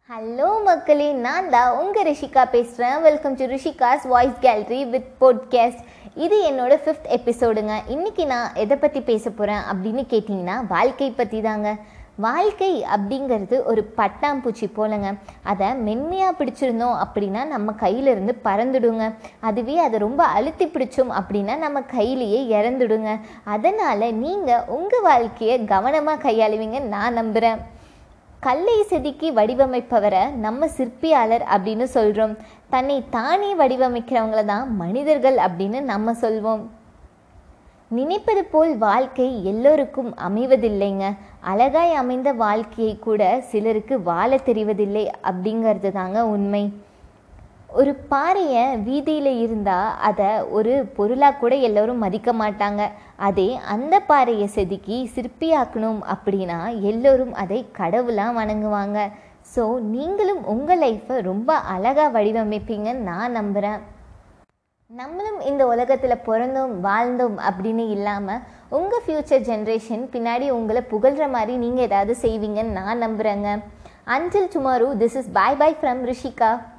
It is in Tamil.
ஹலோ மக்களே நான் தான் உங்கள் ரிஷிகா பேசுகிறேன் welcome to Rishika's voice gallery with podcast இது என்னோட ஃபிஃப்த் எபிசோடுங்க இன்றைக்கி நான் எதை பற்றி பேச போகிறேன் அப்படின்னு கேட்டிங்கன்னா வாழ்க்கை பற்றி தாங்க வாழ்க்கை அப்படிங்கிறது ஒரு பட்டாம்பூச்சி போலங்க அதை மென்மையாக பிடிச்சிருந்தோம் அப்படின்னா நம்ம கையிலிருந்து பறந்துடுங்க அதுவே அதை ரொம்ப அழுத்தி பிடிச்சோம் அப்படின்னா நம்ம கையிலேயே இறந்துடுங்க அதனால் நீங்கள் உங்கள் வாழ்க்கையை கவனமாக கையாளுவீங்க நான் நம்புகிறேன் கல்லை செதுக்கி வடிவமைப்பவரை நம்ம சிற்பியாளர் அப்படின்னு சொல்கிறோம் தன்னை தானே வடிவமைக்கிறவங்கள தான் மனிதர்கள் அப்படின்னு நம்ம சொல்வோம் நினைப்பது போல் வாழ்க்கை எல்லோருக்கும் அமைவதில்லைங்க அழகாய் அமைந்த வாழ்க்கையை கூட சிலருக்கு வாழ தெரிவதில்லை அப்படிங்கிறது தாங்க உண்மை ஒரு பாறையை வீதியில் இருந்தால் அதை ஒரு பொருளாக கூட எல்லோரும் மதிக்க மாட்டாங்க அதே அந்த பாறையை செதுக்கி சிற்பியாக்கணும் அப்படின்னா எல்லோரும் அதை கடவுளாக வணங்குவாங்க ஸோ நீங்களும் உங்கள் லைஃப்பை ரொம்ப அழகாக வடிவமைப்பீங்கன்னு நான் நம்புகிறேன் நம்மளும் இந்த உலகத்தில் பிறந்தோம் வாழ்ந்தோம் அப்படின்னு இல்லாமல் உங்கள் ஃப்யூச்சர் ஜென்ரேஷன் பின்னாடி உங்களை புகழ்கிற மாதிரி நீங்கள் ஏதாவது செய்வீங்கன்னு நான் நம்புகிறேங்க until tomorrow this is bye bye from Rishika